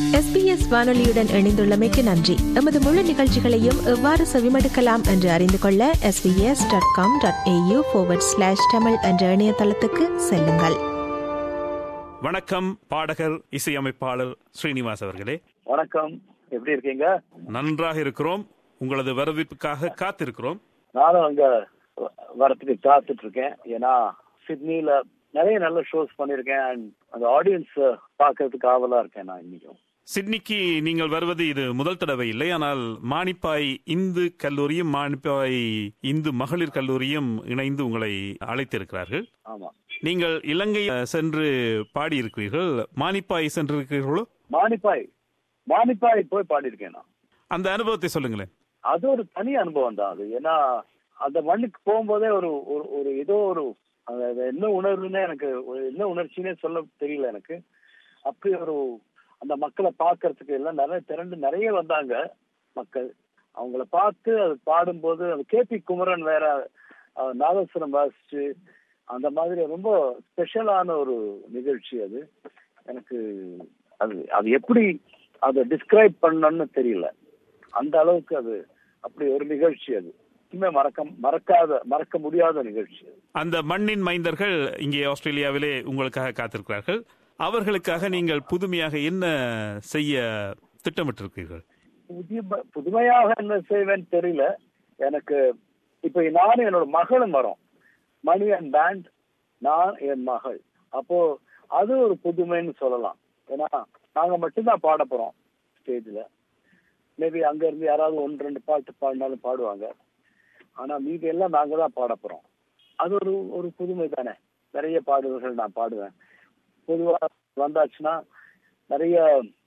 SBS வானொலியுடன் இணைந்துள்ளமைக்கு நன்றி எமது முழு நிகழ்ச்சிகளையும் எவ்வாறு செவிமடுக்கலாம் என்று அறிந்து கொள்ள SBS dot com dot AU slash Tamil என்ற இணையதளத்துக்கு செல்லுங்கள் வணக்கம் பாடகர் இசையமைப்பாளர் ஸ்ரீனிவாஸ் அவர்களே வணக்கம் எப்படி இருக்கீங்க நன்றாக இருக்கிறோம் உங்களது வரவேற்புக்காக காத்திருக்கிறோம் நானும் அங்க வ- வரத்துக்கு காத்துட்டு இருக்கேன் ஏன்னா சிட்னில நிறைய நல்ல ஷோஸ் பண்ணிருக்கேன் அண்ட் அந்த ஆடியன்ஸ் பார்க்கறதுக்கு ஆவலா இருக்கேன் நான் இன்னைக்கும் சிட்னிக்கு நீங்கள் வருவது இது முதல் தடவை இல்லை ஆனால் மானிப்பாய் இந்து கல்லூரியும் மானிப்பாய் இந்து மகளிர் கல்லூரியும் இணைந்து உங்களை அழைத்திருக்கிறார்கள் ஆமா நீங்கள் இலங்கை அஹ், சென்று பாடியிருக்கிறீர்கள் மானிப்பாய் சென்றிருக்கிறீர்களோ மானிப்பாய் மானிப்பாய் போய் பாடியிருக்கேன் நான் அந்த அனுபவத்தை சொல்லுங்களேன் அது ஒரு தனி அனுபவம் தான் அது ஏன்னா அந்த மண்ணுக்கு போகும்போதே ஒரு ஒரு- ஒரு ஏதோ ஒரு அது அது என்ன உணர்வுன்னே எனக்கு ஒரு என்ன உணர்ச்சினே சொல்ல தெரியல எனக்கு அப்படி ஒரு அந்த மக்களை பார்க்கறதுக்கு எல்லாம் நிறைய திரண்டு நிறைய வந்தாங்க மக்கள் அவங்கள பார்த்து அது பாடும்போது அது கேபி குமரன் வேற அஹ், நாதஸ்வரம் வாசிச்சு அந்த மாதிரி ரொம்ப ஸ்பெஷலான ஒரு நிகழ்ச்சி அது எனக்கு அது அது எப்படி அதை டிஸ்கிரைப் பண்ணணும்னு தெரியல அந்த அளவுக்கு அது அப்படி ஒரு நிகழ்ச்சி அது இன்னுமே மறக்க மறக்காத மறக்க முடியாத நிகழ்ச்சி அது அந்த மண்ணின் மைந்தர்கள் இங்கே ஆஸ்திரேலியாவிலே உங்களுக்காக காத்திருக்கிறார்கள் அவர்களுக்காக நீங்கள் புதுமையாக என்ன செய்ய திட்டமிட்டிருக்கிறீர்கள் புதிய புதுமையாக என்ன செய்வேன்னு தெரியல எனக்கு இப்ப நானும் என்னோட மகளும் வரோம் மணி அண்ட் பேண்ட் நான் என் மகள் அப்போ அது ஒரு புதுமைன்னு சொல்லலாம் ஏன்னா நாங்க மட்டும்தான் பாட போறோம் ஸ்டேஜ்ல மேபி அங்க இருந்து யாராவது ஒன்று ரெண்டு பாட்டு பாடினாலும் பாடுவாங்க ஆனா மீதி எல்லாம் நாங்க தான் பாட போறோம் அது ஒரு ஒரு புதுமை தானே நிறைய பாடல்கள் நான் பாடுவேன் பொதுவா வந்தாச்சுன்னா நிறைய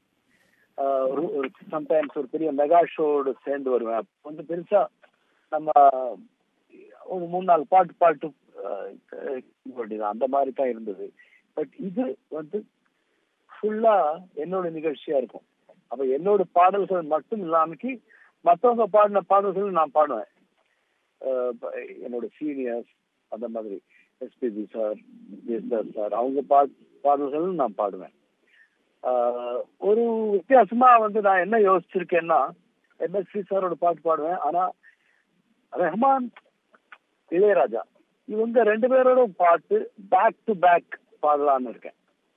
ஆஹ், ஒரு ஒரு சம்டைம்ஸ் ஒரு பெரிய மெகா ஷோடு சேர்ந்து வருவேன் அப்ப கொஞ்சம் பெருசா நம்ம ஒரு மூணு நாலு பாட்டு பாட்டு ஆஹ், வேண்டியது அந்த மாதிரி தான் இருந்தது பட் இது வந்து ஃபுல்லா என்னோட நிகழ்ச்சியா இருக்கும் அப்ப என்னோட பாடல்கள் மட்டும் இல்லாமக்கி மத்தவங்க பாடின பாடல்கள் நான் பாடுவேன் ஆஹ், ப- என்னோட சீனியர்ஸ் அந்த மாதிரி எஸ்பிபி சார் ஜெயசார் சார் அவங்க பா பாடல்களும் நான் பாடுவேன் ஆஹ், ஒரு வித்தியாசமா வந்து நான் என்ன யோசிச்சிருக்கேன்னா எம்எஸ்வி சாரோட பாட்டு பாடுவேன் ஆனா ரஹ்மான் இளையராஜா இவங்க ரெண்டு பேரோட பாட்டு பேக் டு பேக் பாடலான்னு இருக்கேன்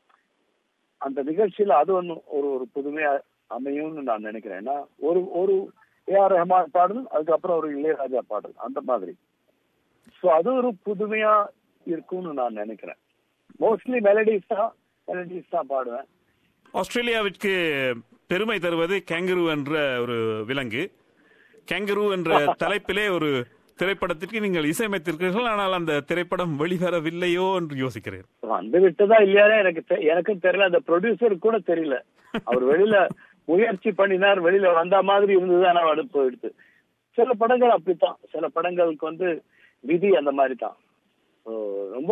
அந்த நிகழ்ச்சியில அது ஒண்ணு ஒரு ஒரு புதுமையா அமையும்னு நான் நினைக்கிறேன் ஏன்னா ஒரு ஒரு ஏஆர் ரஹ்மான் பாடல் அதுக்கப்புறம் ஒரு இளையராஜா பாடல் அந்த மாதிரி சோ அது ஒரு புதுமையா இருக்கும்னு நான் நினைக்கிறேன் மோஸ்ட்லி மெலடிஸ் தான் மெலடிஸ் தான் பாடுவேன் ஆஸ்திரேலியாவிற்கு பெருமை தருவது கேங்கரு என்ற ஒரு விலங்கு கேங்கரு என்ற தலைப்பிலே ஒரு திரைப்படத்திற்கு நீங்கள் இசையமைத்திருக்கிறீர்கள் ஆனால் அந்த திரைப்படம் வெளிவரவில்லையோ என்று யோசிக்கிறேன் வந்து விட்டதா இல்லையானே எனக்கு தெ- எனக்கும் தெரியல அந்த ப்ரொடியூசர் கூட தெரியல அவர் வெளியில முயற்சி பண்ணினார் வெளியில வந்த மாதிரி இருந்தது ஆனா அடுப்பு எடுத்து சில படங்கள் அப்படித்தான் சில படங்களுக்கு வந்து விதி அந்த மாதிரி தான் So, ரொம்ப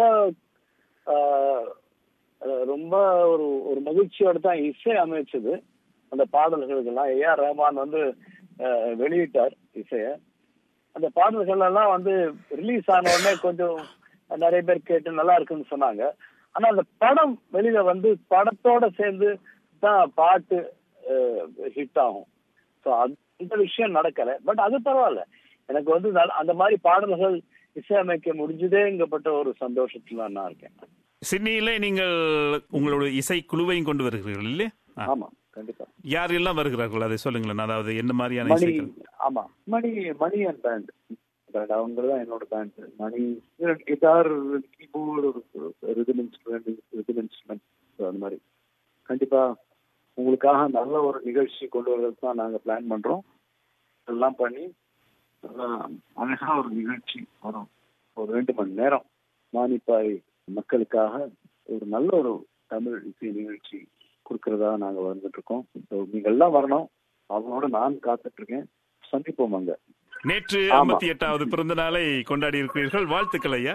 ஆஹ், அஹ், ரொம்ப ஒரு ஒரு மகிழ்ச்சியோட தான் இசை அமைச்சது அந்த பாடல்களுக்கெல்லாம் ஏஆர் ரஹ்மான் வந்து ஆஹ், வெளியிட்டார் இசைய அந்த பாடல்கள் எல்லாம் வந்து ரிலீஸ் ஆன உடனே கொஞ்சம் நிறைய பேர் கேட்டு நல்லா இருக்குன்னு சொன்னாங்க ஆனா அந்த படம் வெளியில வந்து படத்தோட சேர்ந்து தான் பாட்டு ஹிட் ஆகும் ஸோ அந்த விஷயம் நடக்கல பட் அது பரவாயில்ல எனக்கு வந்து நல்ல- அந்த மாதிரி பாடல்கள் இசையமைக்க முடிஞ்சதேங்கப்பட்ட ஒரு சந்தோஷத்துல நான் இருக்கேன் சிட்னியிலே நீங்கள் உங்களோட இசை குழுவையும் கொண்டு வருகிறீர்கள் இல்லையா ஆ. ஆமா கண்டிப்பா யார் எல்லாம் வருகிறார்கள் அதை சொல்லுங்களேன் அதாவது என்ன மாதிரியான மணி இசைகள் ஆமா Mani Mani and band band அவங்க தான் என்னோட band Mani guitar keyboard rhythm instrument rhythm instrument அந்த மாதிரி கண்டிப்பா உங்களுக்காக நல்ல ஒரு நிகழ்ச்சி கொண்டு வரதுக்கு தான் நாங்க பிளான் பண்றோம் எல்லாம் பண்ணி நல்லா அழகா ஒரு நிகழ்ச்சி வரும் ஒரு ரெண்டு மணி நேரம் மானிப்பாய் மக்களுக்காக ஒரு நல்ல ஒரு தமிழ் இசை நிகழ்ச்சி கொடுக்கறதா நாங்க வந்துட்டு இருக்கோம் So, நீங்க எல்லாம் வரணும் அவங்களோட நான் காத்துட்டு இருக்கேன் சந்திப்போம் அங்க நேற்று ஆமா. ஐம்பத்தி எட்டாவது பிறந்த நாளை கொண்டாடி இருக்கிறீர்கள் வாழ்த்துக்கள் ஐயா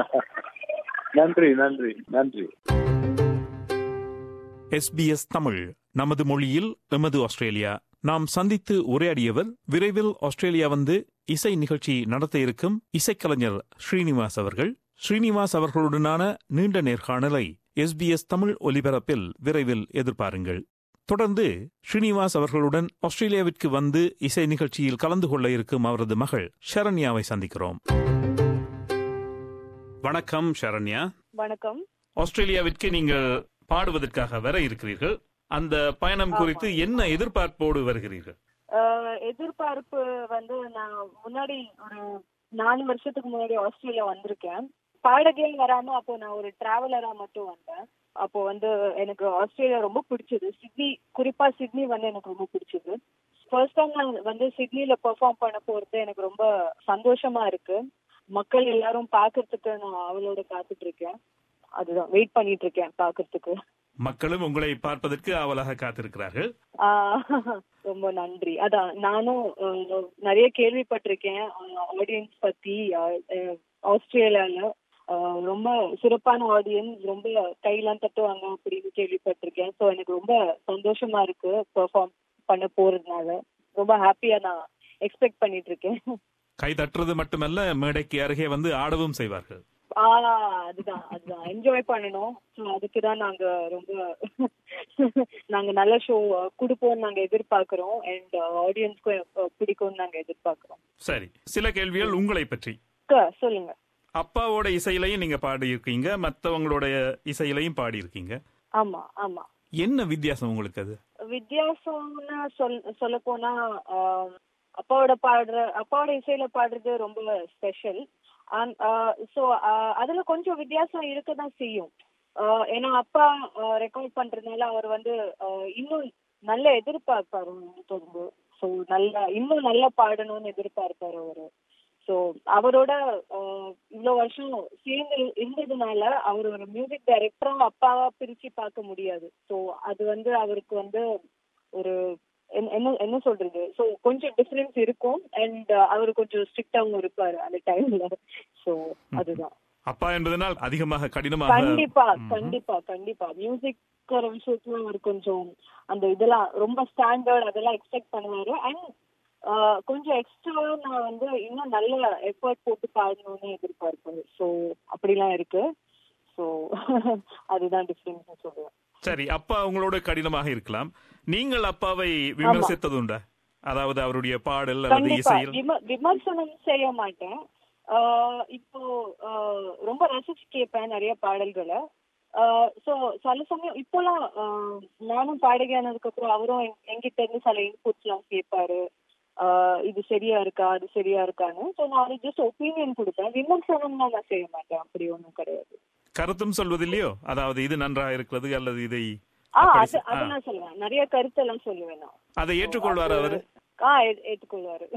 நன்றி நன்றி நன்றி எஸ்பிஎஸ் தமிழ் நமது மொழியில் எமது ஆஸ்திரேலியா நாம் சந்தித்து உரையாடியவர் விரைவில் ஆஸ்திரேலியா வந்து இசை நிகழ்ச்சி நடத்த இருக்கும் இசைக்கலைஞர் ஸ்ரீனிவாஸ் அவர்கள் ஸ்ரீனிவாஸ் அவர்களுடனான நீண்ட நேர்காணலை எஸ்பிஎஸ் தமிழ் ஒலிபரப்பில் விரைவில் எதிர்பாருங்கள் தொடர்ந்து ஸ்ரீனிவாஸ் அவர்களுடன் ஆஸ்திரேலியாவிற்கு வந்து இசை நிகழ்ச்சியில் கலந்து கொள்ள இருக்கும் அவரது மகள் ஷரண்யாவை சந்திக்கிறோம் வணக்கம் ஷரண்யா வணக்கம் ஆஸ்திரேலியாவிற்கு நீங்கள் பாடுவதற்காக வர இருக்கிறீர்கள் அந்த பயணம் குறித்து என்ன எதிர்பார்ப்போடு வருகிறீர்கள் அஹ், எதிர்பார்ப்பு வந்து நான் முன்னாடி ஒரு நாலு வருஷத்துக்கு முன்னாடி ஆஸ்திரேலியா வந்திருக்கேன் பாடகையா வராம அப்போ நான் ஒரு டிராவலரா மட்டும் வந்தேன் அப்போ வந்து எனக்கு ஆஸ்திரேலியா ரொம்ப பிடிச்சது சிட்னி குறிப்பா சிட்னி வந்து எனக்கு ரொம்ப பிடிச்சது ஃபர்ஸ்ட் டைம் நான் வந்து சிட்னில பெர்ஃபார்ம் பண்ண போறது எனக்கு ரொம்ப சந்தோஷமா இருக்கு மக்கள் எல்லாரும் பாக்குறதுக்கு நான் அவளோட காத்துட்டு இருக்கேன் அதுதான் வெயிட் பண்ணிட்டு இருக்கேன் பாக்குறதுக்கு மக்களும் உங்களை பார்ப்பதற்கு ஆவலாக காத்திருக்கிறார்கள் ஆஹ் ரொம்ப நன்றி அதான் நானும் அஹ், நிறைய கேள்விப்பட்டிருக்கேன் ஆடியன்ஸ் பத்தி அஹ், அஹ், ஆஸ்திரேலியால அஹ், ரொம்ப சிறப்பான ஆடியன்ஸ் ரொம்ப கையெல்லாம் தட்டுவாங்க அப்படின்னு கேள்விப்பட்டிருக்கேன் ஸோ எனக்கு ரொம்ப சந்தோஷமா இருக்கு பெர்ஃபார்ம் பண்ண போறதுனால ரொம்ப ஹாப்பியா நான் எக்ஸ்பெக்ட் பண்ணிட்டு இருக்கேன் கை தட்டுறது மட்டுமல்ல மேடைக்கு அருகே வந்து ஆடவும் செய்வார்கள் ஆஹ் அதுதான் அதுதான் என்ஜாய் பண்ணணும் ஸோ அதுக்கு தான் நாங்க ரொம்ப நாங்க நல்ல ஷோ கொடுப்போம்னு நாங்க எதிர்பார்க்கிறோம் அண்ட் ஆடியன்ஸ்க்கும் பிடிக்கும்னு நாங்க எதிர்பார்க்கிறோம் சரி சில கேள்விகள் உங்களை பற்றி அக்கா, சொல்லுங்க அப்பாவோட இசையிலையும் நீங்க பாடியிருக்கீங்க மற்றவங்களுடைய இசையிலையும் பாடியிருக்கீங்க ஆமா ஆமா என்ன வித்தியாசம் உங்களுக்கு அது வித்தியாசம்னு சொல் சொல்ல போனா அப்பாவோட பாடுற அப்பாவோட இசையில பாடுறது ரொம்ப ஸ்பெஷல் ஸோ அதுல கொஞ்சம் வித்தியாசம் இருக்கதான் செய்யும் ஆஹ் ஏன்னா அப்பா ரெக்கார்ட் பண்றதுனால அவர் வந்து ஆஹ் இன்னும் நல்ல எதிர்பார்ப்பாரு தொடர்ந்து ஸோ நல்ல இன்னும் நல்லா பாடணும்னு எதிர்பார்ப்பாரு அவரு ஸோ அவரோட ஆஹ் இவ்வளவு வருஷம் சேர்ந்து இருந்ததுனால அவர் ஒரு மியூசிக் டைரக்டரா அப்பாவா பிரிச்சு பார்க்க முடியாது ஸோ அது வந்து அவருக்கு வந்து ஒரு என்ன- என்ன என்ன சொல்றது ஸோ கொஞ்சம் டிஃபரன்ஸ் இருக்கும் அண்ட் அவர் கொஞ்சம் ஸ்ட்ரிக்டாவும் இருப்பாரு அந்த டைம்ல ஸோ அதுதான் அப்பா என்பதனால் அதிகமாக கடினமாக கண்டிப்பா ம்ஹும். கண்டிப்பா கண்டிப்பா மியூசிக் விஷயத்துல அவர் கொஞ்சம் அந்த இதெல்லாம் ரொம்ப ஸ்டாண்டர்ட் அதெல்லாம் எக்ஸ்பெக்ட் பண்ணுவாரு அண்ட் கொஞ்சம் எக்ஸ்ட்ரா நான் வந்து இன்னும் நல்ல எஃபர்ட் போட்டு பாடணும்னு எதிர்பார்ப்பேன் ஸோ அப்படிலாம் இருக்கு ஸோ அதுதான் டிஃபரன்ஸ் சொல்லுவேன் சரி அப்பா உங்களோட கடினமாக இருக்கலாம் நீங்கள் அப்பாவை விமர்சித்தது உண்டா அதாவது அவருடைய பாடல் அல்லது கண்டிப்பா இசையில் விம- விமர்சனம் செய்ய மாட்டேன் ஆஹ் இப்போ ஆஹ் ரொம்ப ரசிச்சு கேட்பேன் நிறைய பாடல்களை சோ சில சமயம் இப்போலாம் ஆஹ் நானும் பாடகையானதுக்கு அப்புறம் அவரும் என்- என்கிட்ட இருந்து சில இன்புட்ஸ் எல்லாம் கேட்பாரு ஆஹ் இது சரியா இருக்கா அது சரியா இருக்கான்னு ஸோ நான் ஜஸ்ட் ஒப்பீனியன் கொடுப்பேன் விமர்சனம்லாம் நான் செய்ய மாட்டேன் அப்படி ஒண்ணும் கிடையாது கருத்தும் சொல்வதில்லையோ அதாவது இது நன்றாக இருக்கிறது அல்லது இதை ஆ அப்படி அது செ- ஆ. அது நான் சொல்லுவேன் நிறைய கருத்தெல்லாம் சொல்லுவேன் நான் அதை ஏற்றுக்கொள்வார் அவரு ஆ ஏ- ஏத்துக்கொள்வாரு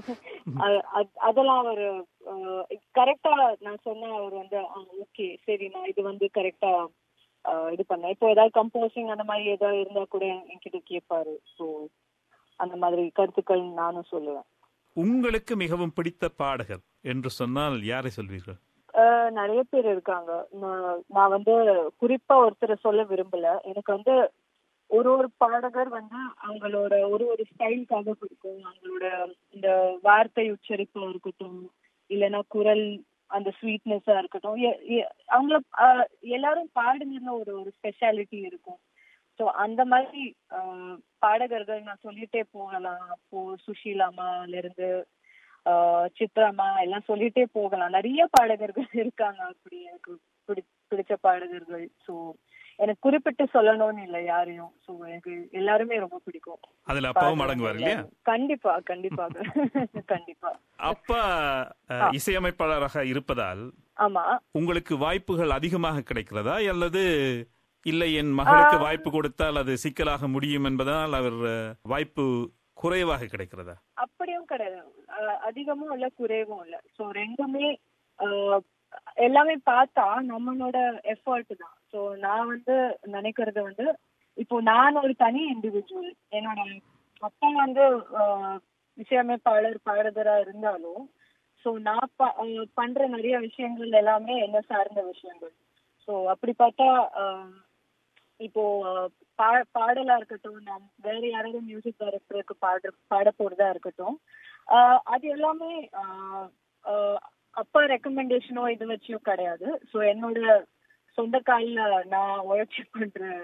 அ- அ- அதெல்லாம் அவரு கரெக்டா நான் சொன்ன அவர் வந்து ஓகே சரி நான் இது வந்து கரெக்டா இது பண்ணேன் இப்போ ஏதாவது கம்போசிங் அந்த மாதிரி ஏதாவது இருந்தா கூட என்கிட்ட கேட்பாரு ஸோ அந்த மாதிரி கருத்துக்கள் நானும் சொல்லுவேன் உங்களுக்கு மிகவும் பிடித்த பாடகர் என்று சொன்னால் யாரை சொல்வீர்கள் அஹ் நிறைய பேர் இருக்காங்க நான் நான் வந்து குறிப்பா ஒருத்தரை சொல்ல விரும்பல எனக்கு வந்து ஒரு ஒரு பாடகர் வந்து அவங்களோட ஒரு ஒரு ஸ்டைலுக்காக பிடிக்கும் அவங்களோட இந்த வார்த்தை உச்சரிப்பா இருக்கட்டும் இல்லைன்னா குரல் அந்த ஸ்வீட்னஸா இருக்கட்டும் எ- எ- அவங்கள அஹ், எல்லாரும் பாடுனதுல ஒரு ஒரு ஸ்பெஷாலிட்டி இருக்கும் ஸோ அந்த மாதிரி அஹ், பாடகர்கள் நான் சொல்லிட்டே போகலாம் அப்போ சுஷீலாமால இருந்து ஆஹ் சித்ராமா எல்லாம் சொல்லிட்டே போகலாம் நிறைய பாடகர்கள் இருக்காங்க அப்படி எனக்கு பிடி பிடிச்ச பாடகர்கள் ஸோ எனக்கு குறிப்பிட்டு சொல்லணும்னு இல்லை யாரையும் ஸோ எனக்கு எல்லாருமே ரொம்ப பிடிக்கும் அதுல அப்பாவும் பாடகர்கள் அடங்குவார் இல்லையா எல்லாரும். கண்டிப்பா கண்டிப்பாக கண்டிப்பா அப்பா அஹ், இசையமைப்பாளராக இருப்பதால் ஆமா உங்களுக்கு வாய்ப்புகள் அதிகமாக கிடைக்கிறதா அல்லது இல்லை என் மகளுக்கு வாய்ப்பு கொடுத்தால் அது சிக்கலாக முடியும் என்பதனால் அவர் அஹ், வாய்ப்பு குறைவாக கிடைக்கிறதா அப்படியும் கிடையாது அஹ் அதிகமும் இல்ல குறைவும் இல்ல ஸோ ரெண்டுமே அஹ், எல்லாமே பார்த்தா நம்மளோட எஃபர்ட் தான் ஸோ நான் வந்து நினைக்கிறது வந்து இப்போ நான் ஒரு தனி இண்டிவிஜுவல் என்னோட அப்பா வந்து அஹ், இசையமைப்பாளர் பாடகரா இருந்தாலும் ஸோ நான் ப- அஹ், பண்ற நிறைய விஷயங்கள் எல்லாமே என்ன சார்ந்த விஷயங்கள் ஸோ அப்படி பார்த்தா அஹ், இப்போ அஹ், பா- பாடலா இருக்கட்டும் நான் வேற யாராவது மியூசிக் டைரக்டருக்கு பாடுற பாட போறதா இருக்கட்டும் ஆஹ் அது எல்லாமே ஆஹ் ஆஹ் அப்பா ரெக்கமெண்டேஷனோ இது வச்சியும் கிடையாது ஸோ என்னோட சொந்த காலில் நான் உழைச்சி பண்ற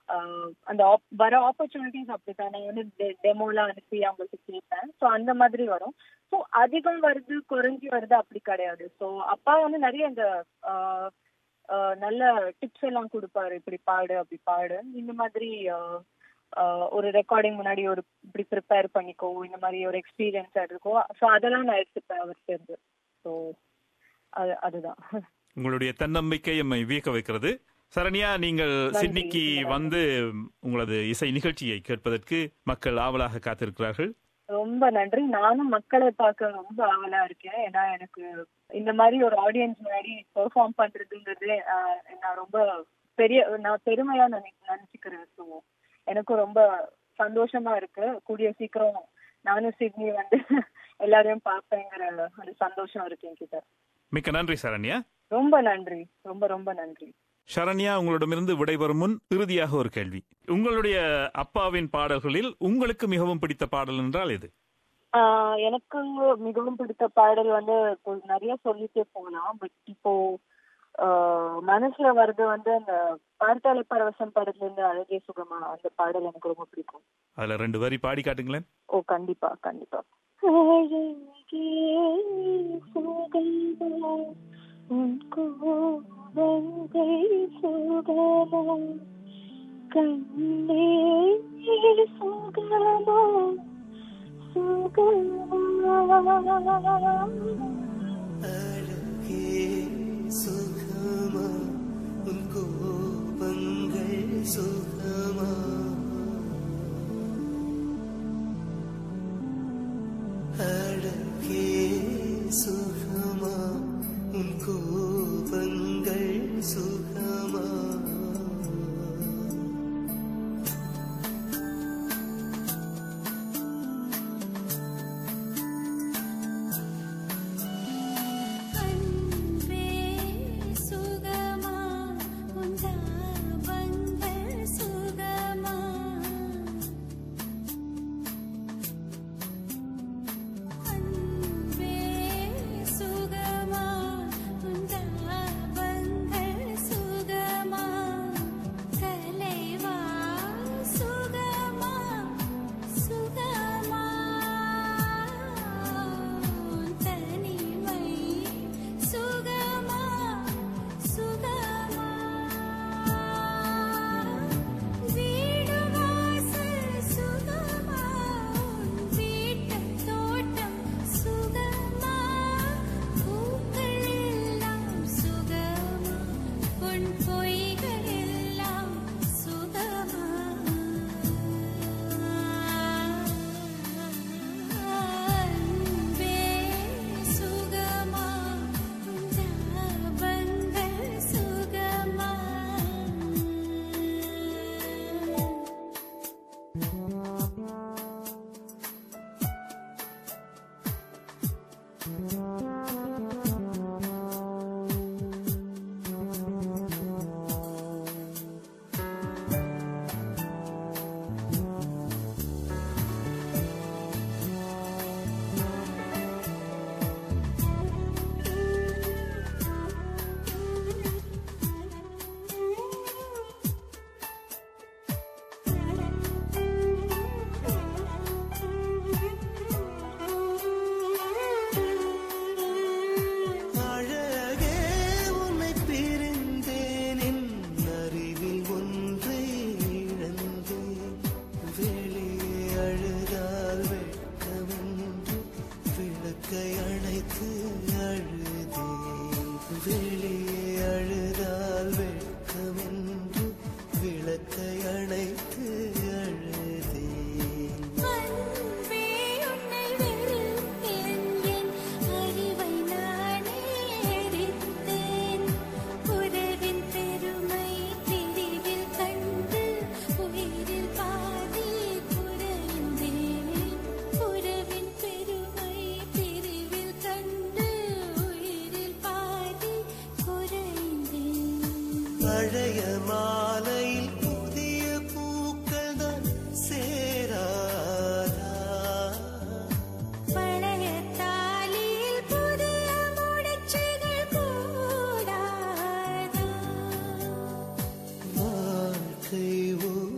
ஆஹ் அந்த op- வர ஆப்பர்ச்சுனிட்டிஸ் அப்படித்தான் நான் வந்து டெமோலாம் அனுப்பி அவங்களுக்கு கேட்பேன் ஸோ அந்த மாதிரி வரும் ஸோ அதிகம் வருது குறைஞ்சி வருது அப்படி கிடையாது ஸோ அப்பா வந்து நிறைய இந்த ஆஹ் ஆஹ் நல்ல டிப்ஸ் எல்லாம் கொடுப்பாரு இப்படி பாடு அப்படி பாடு இந்த மாதிரி ஆஹ் ஆஹ் ஒரு ரெக்கார்டிங் முன்னாடி ஒரு இப்படி ப்ரிப்பேர் பண்ணிக்கோ இந்த மாதிரி ஒரு எக்ஸ்பீரியன்ஸ் இருக்கும் ஸோ அதெல்லாம் நான் எடுத்துப்பேன் அவர்கிட்ட இருந்து ஸோ அது அதுதான் உங்களுடைய தன்னம்பிக்கை எம்மை வியக்க வைக்கிறது சரண்யா நீங்கள் சிட்னிக்கு வந்து உங்களது இசை நிகழ்ச்சியை கேட்பதற்கு மக்கள் ஆவலாக காத்திருக்கிறார்கள் ரொம்ப நன்றி நானும் மக்களை பார்க்க ரொம்ப ஆவலா இருக்கேன் ஏன்னா எனக்கு இந்த மாதிரி ஒரு ஆடியன்ஸ் முன்னாடி பெர்ஃபார்ம் பண்றதுங்கிறது ஆஹ், நான் ரொம்ப பெரிய நான் பெருமையா நினை நினைச்சுக்கிறேன் ஸோ எனக்கும் ரொம்ப சந்தோஷமா இருக்கு கூடிய சீக்கிரம் நானும் சிட்னி வந்து எல்லாரையும் பார்ப்பேங்கிற ஒரு சந்தோஷம் இருக்கு என்கிட்ட மிக்க நன்றி சரண்யா ரொம்ப நன்றி ரொம்ப ரொம்ப நன்றி சரண்யா உங்களிடமிருந்து விடைபெறும் முன் இறுதியாக ஒரு கேள்வி உங்களுடைய அப்பாவின் பாடல்களில் உங்களுக்கு மிகவும் பிடித்த பாடல் என்றால் எது ஆஹ் எனக்கு மிகவும் பிடித்த பாடல் வந்து இப்போ நிறைய சொல்லிட்டே போகலாம் பட் இப்போ ஆஹ் மனசுல வர்றது வந்து அந்த பார்த்தாலை பரவசம் படத்துல இருந்து அழகே சுகமா அந்த பாடல் எனக்கு ரொம்ப பிடிக்கும் அதுல ரெண்டு வரி பாடி காட்டுங்களேன் ஓ கண்டிப்பா கண்டிப்பா அழகே சுகமா உன் கோபங்கள் சுகமா கண்ணே சுகமா சுகமா அழகே சுகமா உன் கோபங்கள் சுகமா அழகே சுகமா உன் கோபங்கள் சுகமா அன்பே சுகமா உந்தாபங்கள் சுகமா அன்பே சுகமா உந்தாபங்கள் சுகமா தலைவா சுகமா சுகமா தனிமை சுகமா சுகமா வீடு வாசல் சுகமா வீட்டுத் தோட்டம் சுகமா பூக்கள் எல்லாம் சுகமா உன் பொய்கள் எல்லாம் சுகமா அன்பே சுகமா உந்தாபங்கள் சுகமா அழகே உன்னை பிரிந்தேன் என் அறிவில் ஒன்றை இழந்தேன் வெளியே அழுதால் வெட்கமென்று விளக்கை அணைத்து அழுதேன் வெளியே அழுதால் வெட்கமென்று விளக்கை அணைத்து அழுதேன் அன்பே உன்னை வெறுத்தேன் என் அறிவை நானே எரித்தேன் உறவின் பெருமை பிரிவில் கண்டு உயிரில் பாதி குறைந்தேன் உறவின் பெருமை பிரிவில் கண்டு உயிரில் பாதி குறைந்தேன் பழைய மாலையில் புதிய பூக்கள் தான் சேராதா பழைய தாலியில் புதிய முடிச்சுகள் கூடாதா வாழ்க்கை ஓர்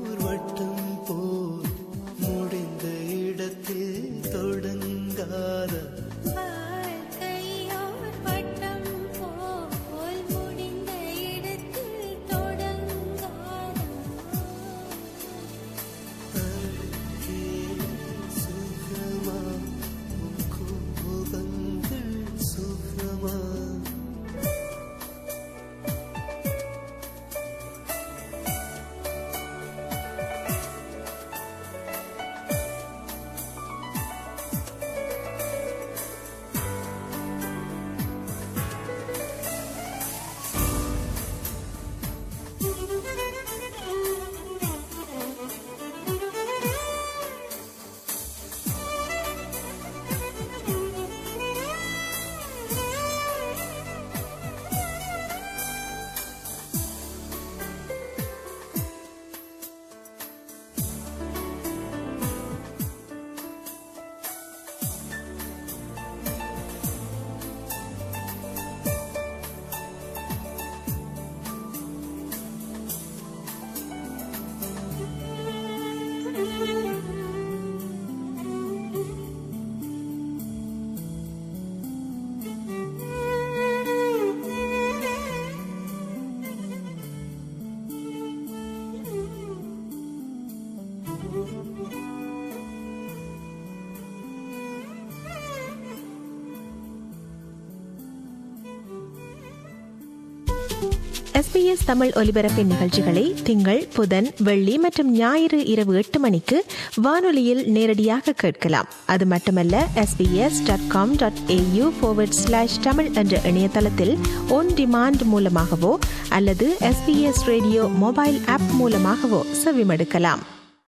எஸ்பிஎஸ் தமிழ் ஒலிபரப்பின் நிகழ்ச்சிகளை திங்கள் புதன் வெள்ளி மற்றும் ஞாயிறு இரவு எட்டு மணிக்கு வானொலியில் நேரடியாக கேட்கலாம் அது மட்டுமல்ல SBS dot com dot AU slash Tamil என்ற இணையதளத்தில் ஒன் டிமாண்ட் மூலமாகவோ அல்லது எஸ்பிஎஸ் ரேடியோ மொபைல் ஆப் மூலமாகவோ செவிமடுக்கலாம்